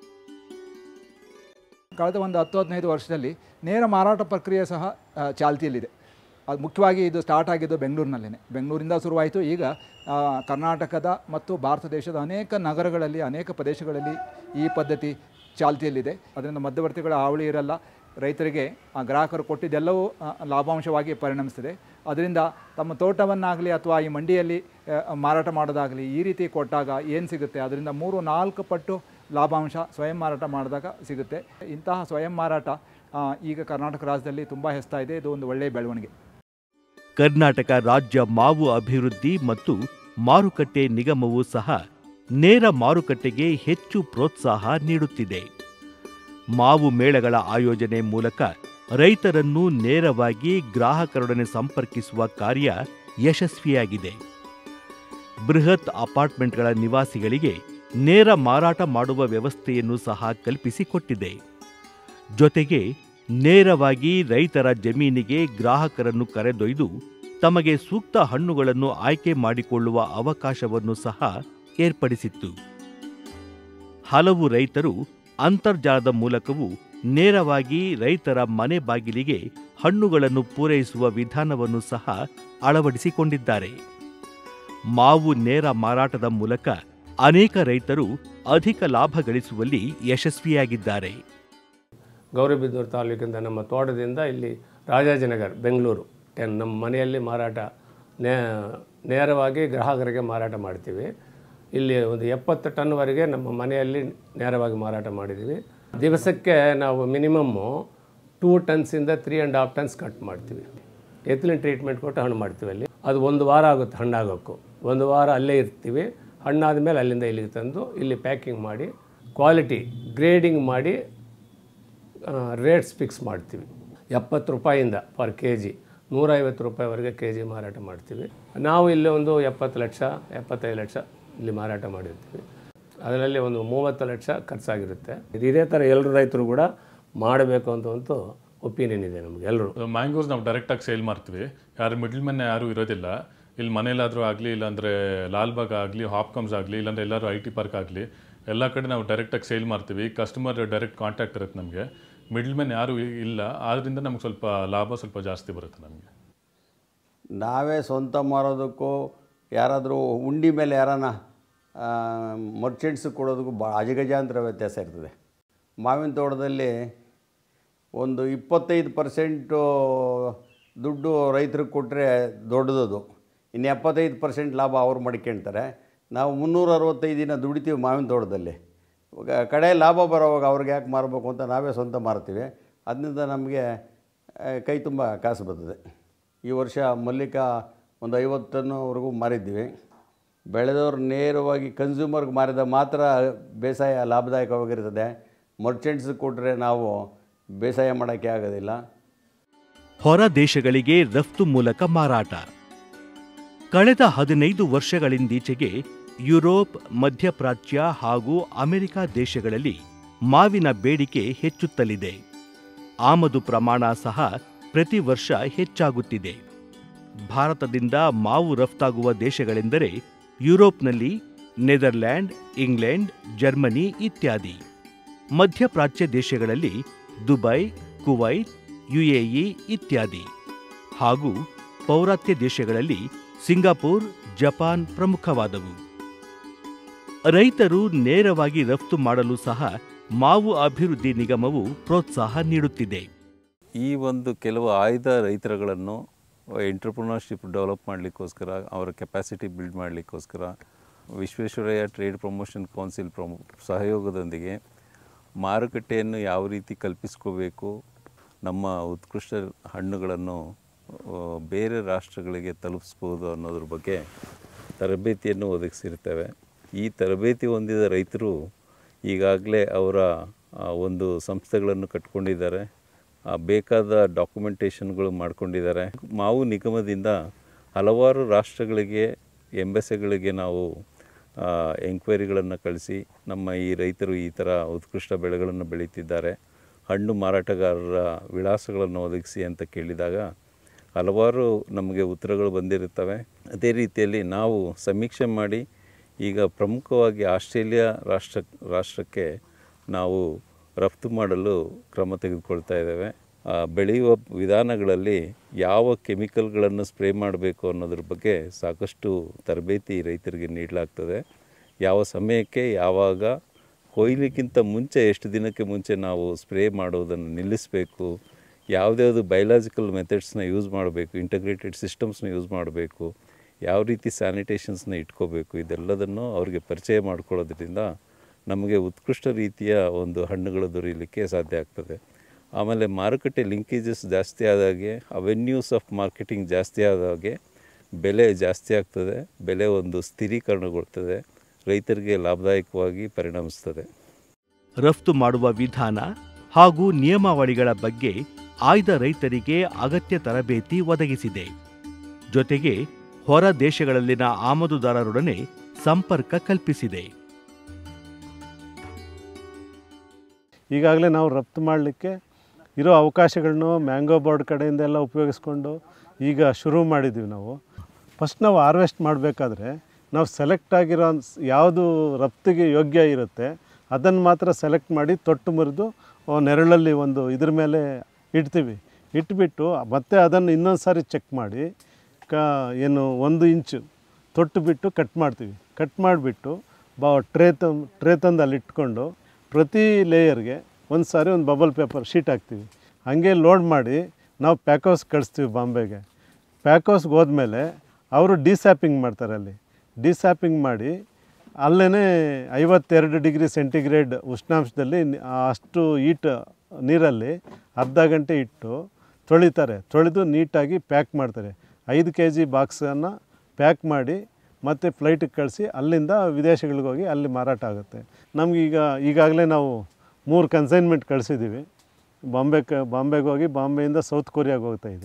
ಕಳೆದ ಒಂದು ಹತ್ತು ಹದಿನೈದು ವರ್ಷದಲ್ಲಿ ನೇರ ಮಾರಾಟ ಪ್ರಕ್ರಿಯೆ ಸಹ ಆ, ಚಾಲ್ತಿಯಲ್ಲಿದೆ ಅದು ಮುಖ್ಯವಾಗಿ ಇದು ಸ್ಟಾರ್ಟ್ ಆಗಿದ್ದು ಬೆಂಗಳೂರಿನಲ್ಲೇ ಬೆಂಗಳೂರಿಂದ ಶುರುವಾಯಿತು ಈಗ ಆ, ಕರ್ನಾಟಕದ ಮತ್ತು ಭಾರತ ದೇಶದ ಅನೇಕ ನಗರಗಳಲ್ಲಿ ಅನೇಕ ಪ್ರದೇಶಗಳಲ್ಲಿ ಈ ಪದ್ಧತಿ ಚಾಲ್ತಿಯಲ್ಲಿದೆ ಅದರಿಂದ ಮಧ್ಯವರ್ತಿಗಳ ಹಾವಳಿ ಇರಲ್ಲ ರೈತರಿಗೆ ಆ ಗ್ರಾಹಕರು ಕೊಟ್ಟಿದ್ದೆಲ್ಲವೂ ಆ, ಲಾಭಾಂಶವಾಗಿ ಪರಿಣಮಿಸ್ತದೆ ಅದರಿಂದ ತಮ್ಮ ತೋಟವನ್ನಾಗಲಿ ಅಥವಾ ಈ ಮಂಡಿಯಲ್ಲಿ ಆ, ಮಾರಾಟ ಮಾಡೋದಾಗಲಿ ಈ ರೀತಿ ಕೊಟ್ಟಾಗ ಏನು ಸಿಗುತ್ತೆ ಅದರಿಂದ ಮೂರು ನಾಲ್ಕು ಪಟ್ಟು ಲಾಭಾಂಶ ಸ್ವಯಂ ಮಾರಾಟ ಮಾಡಿದಾಗ ಸಿಗುತ್ತೆ ಇಂತಹ ಸ್ವಯಂ ಮಾರಾಟ ಆ, ಈಗ ಕರ್ನಾಟಕ ರಾಜ್ಯದಲ್ಲಿ ತುಂಬ ಹೆಸ್ತಾ ಇದೆ ಇದು ಒಂದು ಒಳ್ಳೆಯ ಬೆಳವಣಿಗೆ
ಕರ್ನಾಟಕ ರಾಜ್ಯ ಮಾವು ಅಭಿವೃದ್ಧಿ ಮತ್ತು ಮಾರುಕಟ್ಟೆ ನಿಗಮವು ಸಹ ನೇರ ಮಾರುಕಟ್ಟೆಗೆ ಹೆಚ್ಚು ಪ್ರೋತ್ಸಾಹ ನೀಡುತ್ತಿದೆ ಮಾವು ಮೇಳಗಳ ಆಯೋಜನೆ ಮೂಲಕ ರೈತರನ್ನು ನೇರವಾಗಿ ಗ್ರಾಹಕರೊಡನೆ ಸಂಪರ್ಕಿಸುವ ಕಾರ್ಯ ಯಶಸ್ವಿಯಾಗಿದೆ ಬೃಹತ್ ಅಪಾರ್ಟ್ಮೆಂಟ್ಗಳ ನಿವಾಸಿಗಳಿಗೆ ನೇರ ಮಾರಾಟ ಮಾಡುವ ವ್ಯವಸ್ಥೆಯನ್ನು ಸಹ ಕಲ್ಪಿಸಿಕೊಟ್ಟಿದೆ ಜೊತೆಗೆ ನೇರವಾಗಿ ರೈತರ ಜಮೀನಿಗೆ ಗ್ರಾಹಕರನ್ನು ಕರೆದೊಯ್ದು ತಮಗೆ ಸೂಕ್ತ ಹಣ್ಣುಗಳನ್ನು ಆಯ್ಕೆ ಮಾಡಿಕೊಳ್ಳುವ ಅವಕಾಶವನ್ನು ಸಹ ಏರ್ಪಡಿಸಿತ್ತು ಹಲವು ರೈತರು ಅಂತರ್ಜಾಲದ ಮೂಲಕವೂ ನೇರವಾಗಿ ರೈತರ ಮನೆ ಬಾಗಿಲಿಗೆ ಹಣ್ಣುಗಳನ್ನು ಪೂರೈಸುವ ವಿಧಾನವನ್ನು ಸಹ ಅಳವಡಿಸಿಕೊಂಡಿದ್ದಾರೆ ಮಾವು ನೇರ ಮಾರಾಟದ ಮೂಲಕ ಅನೇಕ ರೈತರು ಅಧಿಕ ಲಾಭ ಗಳಿಸುವಲ್ಲಿ ಯಶಸ್ವಿಯಾಗಿದ್ದಾರೆ
ಗೌರಿಬಿದನೂರು ತಾಲೂಕಿಂದ ನಮ್ಮ ತೋಟದಿಂದ ಇಲ್ಲಿ ರಾಜಾಜಿನಗರ್ ಬೆಂಗಳೂರು ಟೆನ್ ನಮ್ಮ ಮನೆಯಲ್ಲಿ ಮಾರಾಟ ನೇ ನೇರವಾಗಿ ಗ್ರಾಹಕರಿಗೆ ಮಾರಾಟ ಮಾಡ್ತೀವಿ ಇಲ್ಲಿ ಒಂದು ಎಪ್ಪತ್ತು ಟನ್ವರೆಗೆ ನಮ್ಮ ಮನೆಯಲ್ಲಿ ನೇರವಾಗಿ ಮಾರಾಟ ಮಾಡಿದ್ದೀವಿ ದಿವಸಕ್ಕೆ ನಾವು ಮಿನಿಮಮ್ಮು ಟೂ ಟನ್ಸಿಂದ three and half tons cut ಮಾಡ್ತೀವಿ ಎತ್ತಿಲಿನ ಟ್ರೀಟ್ಮೆಂಟ್ ಕೊಟ್ಟು ಹಣ್ಣು ಮಾಡ್ತೀವಿ ಅಲ್ಲಿ ಅದು ಒಂದು ವಾರ ಆಗುತ್ತೆ ಹಣ್ಣಾಗೋಕ್ಕೂ ಒಂದು ವಾರ ಅಲ್ಲೇ ಇರ್ತೀವಿ ಹಣ್ಣಾದ ಮೇಲೆ ಅಲ್ಲಿಂದ ಇಲ್ಲಿಗೆ ತಂದು ಇಲ್ಲಿ ಪ್ಯಾಕಿಂಗ್ ಮಾಡಿ ಕ್ವಾಲಿಟಿ ಗ್ರೇಡಿಂಗ್ ಮಾಡಿ ರೇಟ್ಸ್ ಫಿಕ್ಸ್ ಮಾಡ್ತೀವಿ ಎಪ್ಪತ್ತು ರೂಪಾಯಿಂದ ಪರ್ ಕೆ ಜಿ ನೂರೈವತ್ತು ರೂಪಾಯಿವರೆಗೆ ಕೆ ಜಿ ಮಾರಾಟ ಮಾಡ್ತೀವಿ ನಾವು ಇಲ್ಲಿ ಒಂದು ಎಪ್ಪತ್ತು ಲಕ್ಷ ಎಪ್ಪತ್ತೈದು ಲಕ್ಷ ಇಲ್ಲಿ ಮಾರಾಟ ಮಾಡಿರ್ತೀವಿ ಅದರಲ್ಲಿ ಒಂದು ಮೂವತ್ತು ಲಕ್ಷ ಖರ್ಚಾಗಿರುತ್ತೆ ಇದು ಇದೇ ಥರ ಎಲ್ಲರೂ ರೈತರು ಕೂಡ ಮಾಡಬೇಕು ಅಂತ ಒಂದು ಒಪಿನಿಯನ್ ಇದೆ ನಮಗೆ ಎಲ್ಲರೂ
ಮ್ಯಾಂಗೋಸ್ ನಾವು ಡೈರೆಕ್ಟಾಗಿ ಸೇಲ್ ಮಾಡ್ತೀವಿ ಯಾರು ಮಿಡ್ಲ್ ಮೆನ್ ಯಾರೂ ಇರೋದಿಲ್ಲ ಇಲ್ಲಿ ಮನೇಲಾದರೂ ಆಗಲಿ ಇಲ್ಲಾಂದರೆ ಲಾಲ್ಬಾಗ್ ಆಗಲಿ ಹಾಪ್ಕಮ್ಸ್ ಆಗಲಿ ಇಲ್ಲಾಂದ್ರೆ ಎಲ್ಲರೂ ಐ ಟಿ ಪಾರ್ಕ್ ಆಗಲಿ ಎಲ್ಲ ಕಡೆ ನಾವು ಡೈರೆಕ್ಟಾಗಿ ಸೇಲ್ ಮಾಡ್ತೀವಿ ಕಸ್ಟಮರ್ ಡೈರೆಕ್ಟ್ ಕಾಂಟ್ಯಾಕ್ಟ್ ಇರುತ್ತೆ ನಮಗೆ ಮಿಡ್ಲ್ ಮೆನ್ ಯಾರೂ ಇ- ಇಲ್ಲ ಆದ್ದರಿಂದ ನಮ್ಗೆ ಸ್ವಲ್ಪ ಲಾಭ ಸ್ವಲ್ಪ ಜಾಸ್ತಿ ಬರುತ್ತೆ ನಮಗೆ
ನಾವೇ ಸ್ವಂತ ಮಾರೋದಕ್ಕೂ ಯಾರಾದರೂ ಉಂಡಿ ಮೇಲೆ ಯಾರಾನ ಮರ್ಚೆಂಟ್ಸ್ ಕೊಡೋದಕ್ಕೂ ಭಾಳ ಅಜಗಜಾಂತರ ವ್ಯತ್ಯಾಸ ಇರ್ತದೆ ಮಾವಿನ ತೋಟದಲ್ಲಿ ಒಂದು ಇಪ್ಪತ್ತೈದು ಪರ್ಸೆಂಟು ದುಡ್ಡು ರೈತರಿಗೆ ಕೊಟ್ಟರೆ ದೊಡ್ಡದದು ಇನ್ನು ಎಪ್ಪತ್ತೈದು ಪರ್ಸೆಂಟ್ ಲಾಭ ಅವ್ರು ಮಡ್ಕೊಳ್ತಾರೆ ನಾವು ಮುನ್ನೂರ ಅರವತ್ತೈದು ದಿನ ದುಡಿತೀವಿ ಮಾವಿನ ತೋಟದಲ್ಲಿ ಇವಾಗ ಕಡೆ ಲಾಭ ಬರೋವಾಗ ಅವ್ರಿಗೆ ಯಾಕೆ ಮಾರಬೇಕು ಅಂತ ನಾವೇ ಸ್ವಂತ ಮಾರ್ತೀವಿ ಅದರಿಂದ ನಮಗೆ ಆ, ಕೈ ತುಂಬ ಕಾಸು ಬರ್ತದೆ ಈ ವರ್ಷ ಮಲ್ಲಿಕ ಒಂದು ಐವತ್ತು ಟನ್ನುವರೆಗೂ ಮಾರಿದ್ದೀವಿ ಬೆಳೆದವ್ರು ನೇರವಾಗಿ ಕನ್ಸ್ಯೂಮರ್ಗೆ ಮಾರಿದ ಮಾತ್ರ ಬೇಸಾಯ ಲಾಭದಾಯಕವಾಗಿರ್ತದೆ ಮರ್ಚೆಂಟ್ಸ್ ಕೊಟ್ಟರೆ ನಾವು ಬೇಸಾಯ ಮಾಡೋಕ್ಕೆ ಆಗೋದಿಲ್ಲ
ಹೊರ ದೇಶಗಳಿಗೆ ರಫ್ತು ಮೂಲಕ ಮಾರಾಟ ಕಳೆದ ಹದಿನೈದು ವರ್ಷಗಳಿಂದೀಚೆಗೆ ಯುರೋಪ್ ಮಧ್ಯಪ್ರಾಚ್ಯ ಹಾಗೂ ಅಮೆರಿಕ ದೇಶಗಳಲ್ಲಿ ಮಾವಿನ ಬೇಡಿಕೆ ಹೆಚ್ಚುತ್ತಲಿದೆ ಆಮದು ಪ್ರಮಾಣ ಸಹ ಪ್ರತಿ ವರ್ಷ ಹೆಚ್ಚಾಗುತ್ತಿದೆ ಭಾರತದಿಂದ ಮಾವು ರಫ್ತಾಗುವ ದೇಶಗಳೆಂದರೆ ಯುರೋಪ್ನಲ್ಲಿ ನೆದರ್ಲ್ಯಾಂಡ್ ಇಂಗ್ಲೆಂಡ್ ಜರ್ಮನಿ ಇತ್ಯಾದಿ ಮಧ್ಯಪ್ರಾಚ್ಯ ದೇಶಗಳಲ್ಲಿ ದುಬೈ ಕುವೈತ್ ಯುಎಇ ಇತ್ಯಾದಿ ಹಾಗೂ ಪೌರಾತ್ಯ ದೇಶಗಳಲ್ಲಿ ಸಿಂಗಾಪುರ್ ಜಪಾನ್ ಪ್ರಮುಖವಾದವು ರೈತರು ನೇರವಾಗಿ ರಫ್ತು ಮಾಡಲು ಸಹ ಮಾವು ಅಭಿವೃದ್ಧಿ ನಿಗಮವು ಪ್ರೋತ್ಸಾಹ ನೀಡುತ್ತಿದೆ
ಈ ಒಂದು ಕೆಲವು ಆಯ್ದ ರೈತರುಗಳನ್ನು ಎಂಟ್ರಪ್ರಿನರ್ಶಿಪ್ ಡೆವಲಪ್ ಮಾಡಲಿಕ್ಕೋಸ್ಕರ ಅವರ ಕೆಪಾಸಿಟಿ ಬಿಲ್ಡ್ ಮಾಡಲಿಕ್ಕೋಸ್ಕರ ವಿಶ್ವೇಶ್ವರಯ್ಯ ಟ್ರೇಡ್ ಪ್ರಮೋಷನ್ ಕೌನ್ಸಿಲ್ ಪ್ರಮೋ ಸಹಯೋಗದೊಂದಿಗೆ ಮಾರುಕಟ್ಟೆಯನ್ನು ಯಾವ ರೀತಿ ಕಲ್ಪಿಸ್ಕೋಬೇಕು ನಮ್ಮ ಉತ್ಕೃಷ್ಟ ಹಣ್ಣುಗಳನ್ನು ಆ, ಬೇರೆ ರಾಷ್ಟ್ರಗಳಿಗೆ ತಲುಪಿಸ್ಬೋದು ಅನ್ನೋದ್ರ ಬಗ್ಗೆ ತರಬೇತಿಯನ್ನು ಒದಗಿಸಿರ್ತೇವೆ ಈ ತರಬೇತಿ ಹೊಂದಿದ ರೈತರು ಈಗಾಗಲೇ ಅವರ ಆ, ಒಂದು ಸಂಸ್ಥೆಗಳನ್ನು ಕಟ್ಕೊಂಡಿದ್ದಾರೆ ಆ, ಬೇಕಾದ ಡಾಕ್ಯುಮೆಂಟೇಷನ್ಗಳು ಮಾಡ್ಕೊಂಡಿದ್ದಾರೆ ಮಾವು ನಿಗಮದಿಂದ ಹಲವಾರು ರಾಷ್ಟ್ರಗಳಿಗೆ ಎಂಬೆಸೆಗಳಿಗೆ ನಾವು ಎಂಕ್ವೈರಿಗಳನ್ನು ಕಳಿಸಿ ನಮ್ಮ ಈ ರೈತರು ಈ ಥರ ಉತ್ಕೃಷ್ಟ ಬೆಳೆಗಳನ್ನು ಬೆಳೀತಿದ್ದಾರೆ ಹಣ್ಣು ಮಾರಾಟಗಾರರ ವಿಳಾಸಗಳನ್ನು ಒದಗಿಸಿ ಅಂತ ಕೇಳಿದಾಗ ಹಲವಾರು ನಮಗೆ ಉತ್ತರಗಳು ಬಂದಿರುತ್ತವೆ ಅದೇ ರೀತಿಯಲ್ಲಿ ನಾವು ಸಮೀಕ್ಷೆ ಮಾಡಿ ಈಗ ಪ್ರಮುಖವಾಗಿ ಆಸ್ಟ್ರೇಲಿಯಾ ರಾಷ್ಟ್ರ ರಾಷ್ಟ್ರಕ್ಕೆ ನಾವು ರಫ್ತು ಮಾಡಲು ಕ್ರಮ ತೆಗೆದುಕೊಳ್ತಾ ಇದ್ದೇವೆ ಆ, ಬೆಳೆಯುವ ವಿಧಾನಗಳಲ್ಲಿ ಯಾವ ಕೆಮಿಕಲ್ಗಳನ್ನು ಸ್ಪ್ರೇ ಮಾಡಬೇಕು ಅನ್ನೋದ್ರ ಬಗ್ಗೆ ಸಾಕಷ್ಟು ತರಬೇತಿ ರೈತರಿಗೆ ನೀಡಲಾಗ್ತದೆ ಯಾವ ಸಮಯಕ್ಕೆ ಯಾವಾಗ ಕೊಯ್ಲಿಕ್ಕಿಂತ ಮುಂಚೆ ಎಷ್ಟು ದಿನಕ್ಕೆ ಮುಂಚೆ ನಾವು ಸ್ಪ್ರೇ ಮಾಡೋದನ್ನು ನಿಲ್ಲಿಸಬೇಕು ಯಾವುದ್ಯಾವುದು ಬಯಲಾಜಿಕಲ್ ಮೆಥಡ್ಸ್ನ ಯೂಸ್ ಮಾಡಬೇಕು ಇಂಟಗ್ರೇಟೆಡ್ ಸಿಸ್ಟಮ್ಸ್ನ ಯೂಸ್ ಮಾಡಬೇಕು ಯಾವ ರೀತಿ ಸ್ಯಾನಿಟೇಷನ್ಸ್ನ ಇಟ್ಕೋಬೇಕು ಇದೆಲ್ಲದನ್ನು ಅವರಿಗೆ ಪರಿಚಯ ಮಾಡಿಕೊಳ್ಳೋದ್ರಿಂದ ನಮಗೆ ಉತ್ಕೃಷ್ಟ ರೀತಿಯ ಒಂದು ಹಣ್ಣುಗಳು ದೊರೆಯಲಿಕ್ಕೆ ಸಾಧ್ಯ ಆಗ್ತದೆ ಆಮೇಲೆ ಮಾರುಕಟ್ಟೆ ಲಿಂಕೇಜಸ್ ಜಾಸ್ತಿ ಆದಾಗೆ ಅವೆನ್ಯೂಸ್ ಆಫ್ ಮಾರ್ಕೆಟಿಂಗ್ ಜಾಸ್ತಿ ಆದಾಗೆ ಬೆಲೆ ಜಾಸ್ತಿ ಆಗ್ತದೆ ಬೆಲೆ ಒಂದು ಸ್ಥಿರೀಕರಣಗೊಳ್ತದೆ ರೈತರಿಗೆ ಲಾಭದಾಯಕವಾಗಿ ಪರಿಣಮಿಸ್ತದೆ
ರಫ್ತು ಮಾಡುವ ವಿಧಾನ ಹಾಗೂ ನಿಯಮಾವಳಿಗಳ ಬಗ್ಗೆ ಆಯ್ದ ರೈತರಿಗೆ ಅಗತ್ಯ ತರಬೇತಿ ಒದಗಿಸಿದೆ ಜೊತೆಗೆ ಹೊರ ದೇಶಗಳಲ್ಲಿನ ಆಮದುದಾರರೊಡನೆ ಸಂಪರ್ಕ ಕಲ್ಪಿಸಿದೆ
ಈಗಾಗಲೇ ನಾವು ರಫ್ತು ಮಾಡಲಿಕ್ಕೆ ಇರೋ ಅವಕಾಶಗಳನ್ನು ಮ್ಯಾಂಗೋ ಬೋರ್ಡ್ ಕಡೆಯಿಂದ ಎಲ್ಲ ಉಪಯೋಗಿಸ್ಕೊಂಡು ಈಗ ಶುರು ಮಾಡಿದ್ದೀವಿ ನಾವು ಫಸ್ಟ್ ನಾವು ಹಾರ್ವೆಸ್ಟ್ ಮಾಡಬೇಕಾದ್ರೆ ನಾವು ಸೆಲೆಕ್ಟ್ ಆಗಿರೋ ಸ್- ಯಾವುದು ರಫ್ತಿಗೆ ಯೋಗ್ಯ ಇರುತ್ತೆ ಅದನ್ನು ಮಾತ್ರ ಸೆಲೆಕ್ಟ್ ಮಾಡಿ ತೊಟ್ಟು ಮುರಿದು ಆ ನೆರಳಲ್ಲಿ ಒಂದು ಇದ್ರ ಮೇಲೆ ಇಡ್ತೀವಿ ಇಟ್ಬಿಟ್ಟು ಮತ್ತೆ ಅದನ್ನು ಇನ್ನೊಂದು ಸಾರಿ ಚೆಕ್ ಮಾಡಿ ಕ ಏನು ಒಂದು ಇಂಚು ತೊಟ್ಟು ಬಿಟ್ಟು ಕಟ್ ಮಾಡ್ತೀವಿ ಕಟ್ ಮಾಡಿಬಿಟ್ಟು ಬಾ ಟ್ರೇ ತಂ ಟ್ರೇ ತಂದು ಅಲ್ಲಿ ಇಟ್ಕೊಂಡು ಪ್ರತಿ ಲೇಯರ್ಗೆ ಒಂದು ಸಾರಿ ಒಂದು ಬಬಲ್ ಪೇಪರ್ ಶೀಟ್ ಹಾಕ್ತೀವಿ ಹಾಗೆ ಲೋಡ್ ಮಾಡಿ ನಾವು ಪ್ಯಾಕೋಸ್ ಕಳಿಸ್ತೀವಿ ಬಾಂಬೆಗೆ ಪ್ಯಾಕೋಸ್ಗೆ ಹೋದ್ಮೇಲೆ ಅವರು ಡಿಸ್ಯಾಪಿಂಗ್ ಮಾಡ್ತಾರೆ ಅಲ್ಲಿ ಡಿಸ್ಯಾಪಿಂಗ್ ಮಾಡಿ ಅಲ್ಲೇ ಐವತ್ತೆರಡು ಡಿಗ್ರಿ ಸೆಂಟಿಗ್ರೇಡ್ ಉಷ್ಣಾಂಶದಲ್ಲಿ ನಿ- ಅಷ್ಟು ಈಟ್ ನೀರಲ್ಲಿ ಅರ್ಧ ಗಂಟೆ ಇಟ್ಟು ತೊಳಿತಾರೆ ತೊಳೆದು ನೀಟಾಗಿ ಪ್ಯಾಕ್ ಮಾಡ್ತಾರೆ ಐದು ಕೆ ಜಿ ಬಾಕ್ಸನ್ನು ಪ್ಯಾಕ್ ಮಾಡಿ ಮತ್ತು ಫ್ಲೈಟಿಗೆ ಕಳಿಸಿ ಅಲ್ಲಿಂದ ವಿದೇಶಗಳಿಗೆ ಹೋಗಿ ಅಲ್ಲಿ ಮಾರಾಟ ಆಗುತ್ತೆ ನಮಗೀಗ ಈಗಾಗಲೇ ನಾವು ಮೂರು ಕನ್ಸೈನ್ಮೆಂಟ್ ಕಳಿಸಿದ್ದೀವಿ ಬಾಂಬೆ ಕ ಬಾಂಬೆಗೆ ಹೋಗಿ ಬಾಂಬೆಯಿಂದ ಸೌತ್ ಕೊರಿಯಾಗೆ ಹೋಗ್ತಾ ಇದೆ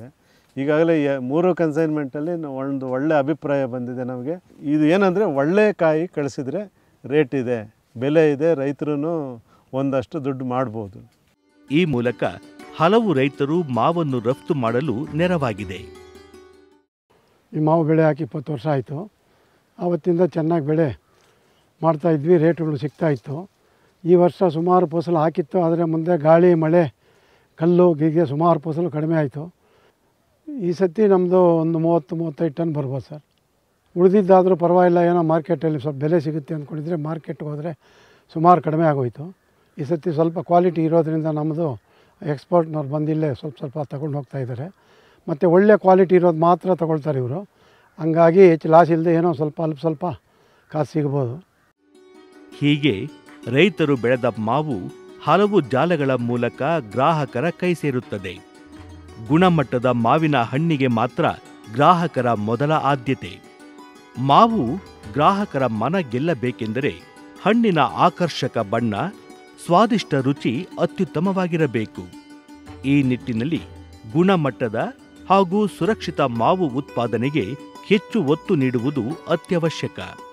ಈಗಾಗಲೇ ಯ- ಮೂರು ಕನ್ಸೈನ್ಮೆಂಟಲ್ಲಿ ಒಂದು ಒಳ್ಳೆ ಅಭಿಪ್ರಾಯ ಬಂದಿದೆ ನಮಗೆ ಇದು ಏನಂದರೆ ಒಳ್ಳೆ ಕಾಯಿ ಕಳಿಸಿದರೆ ರೇಟ್ ಇದೆ ಬೆಲೆ ಇದೆ ರೈತರು ಒಂದಷ್ಟು ದುಡ್ಡು ಮಾಡ್ಬೋದು
ಈ ಮೂಲಕ ಹಲವು ರೈತರು ಮಾವನ್ನು ರಫ್ತು ಮಾಡಲು ನೆರವಾಗಿದೆ
ಈ ಮಾವು ಬೆಳೆ ಹಾಕಿ ಇಪ್ಪತ್ತು ವರ್ಷ ಆಯಿತು ಆವತ್ತಿಂದ ಚೆನ್ನಾಗಿ ಬೆಳೆ ಮಾಡ್ತಾಯಿದ್ವಿ ರೇಟುಗಳು ಸಿಗ್ತಾಯಿತ್ತು ಈ ವರ್ಷ ಸುಮಾರು ಫಸಲು ಹಾಕಿತ್ತು ಆದರೆ ಮುಂದೆ ಗಾಳಿ ಮಳೆ ಕಲ್ಲು ಗೀಗೆ ಸುಮಾರು ಫಸಲು ಕಡಿಮೆ ಆಯಿತು ಈ ಸತಿ ನಮ್ಮದು ಒಂದು ಮೂವತ್ತು ಮೂವತ್ತೈದು ಟನ್ ಬರ್ಬೋದು ಸರ್ ಉಳಿದಿದ್ದಾದರೂ ಪರವಾಗಿಲ್ಲ ಏನೋ ಮಾರ್ಕೆಟಲ್ಲಿ ಸ್ವಲ್ಪ ಬೆಲೆ ಸಿಗುತ್ತೆ ಅಂದ್ಕೊಂಡಿದ್ರೆ ಮಾರ್ಕೆಟ್ಗೆ ಹೋದರೆ ಸುಮಾರು ಕಡಿಮೆ ಆಗೋಯಿತು ಈ ಸತಿ ಸ್ವಲ್ಪ ಕ್ವಾಲಿಟಿ ಇರೋದ್ರಿಂದ ನಮ್ಮದು ಎಕ್ಸ್ಪೋರ್ಟ್ನವ್ರು ಬಂದಿಲ್ಲೇ ಸ್ವಲ್ಪ ಸ್ವಲ್ಪ ತಗೊಂಡು ಹೋಗ್ತಾ ಇದ್ದಾರೆ ಮತ್ತು ಒಳ್ಳೆ ಕ್ವಾಲಿಟಿ ಇರೋದು ಮಾತ್ರ ತಗೊಳ್ತಾರೆ ಇವರು ಹಂಗಾಗಿ ಹೆಚ್ಚು ಲಾಸ್ ಇಲ್ಲದೆ ಏನೋ ಸ್ವಲ್ಪ ಅಲ್ಪ ಸ್ವಲ್ಪ ಕಾಸು ಸಿಗ್ಬೋದು
ಹೀಗೆ ರೈತರು ಬೆಳೆದ ಮಾವು ಹಲವು ಜಾಲಗಳ ಮೂಲಕ ಗ್ರಾಹಕರ ಕೈ ಸೇರುತ್ತದೆ ಗುಣಮಟ್ಟದ ಮಾವಿನ ಹಣ್ಣಿಗೆ ಮಾತ್ರ ಗ್ರಾಹಕರ ಮೊದಲ ಆದ್ಯತೆ ಮಾವು ಗ್ರಾಹಕರ ಮನ ಗೆಲ್ಲಬೇಕೆಂದರೆ ಹಣ್ಣಿನ ಆಕರ್ಷಕ ಬಣ್ಣ ಸ್ವಾದಿಷ್ಟ ರುಚಿ ಅತ್ಯುತ್ತಮವಾಗಿರಬೇಕು ಈ ನಿಟ್ಟಿನಲ್ಲಿ ಗುಣಮಟ್ಟದ ಹಾಗೂ ಸುರಕ್ಷಿತ ಮಾವು ಉತ್ಪಾದನೆಗೆ ಹೆಚ್ಚು ಒತ್ತು ನೀಡುವುದು ಅತ್ಯವಶ್ಯಕ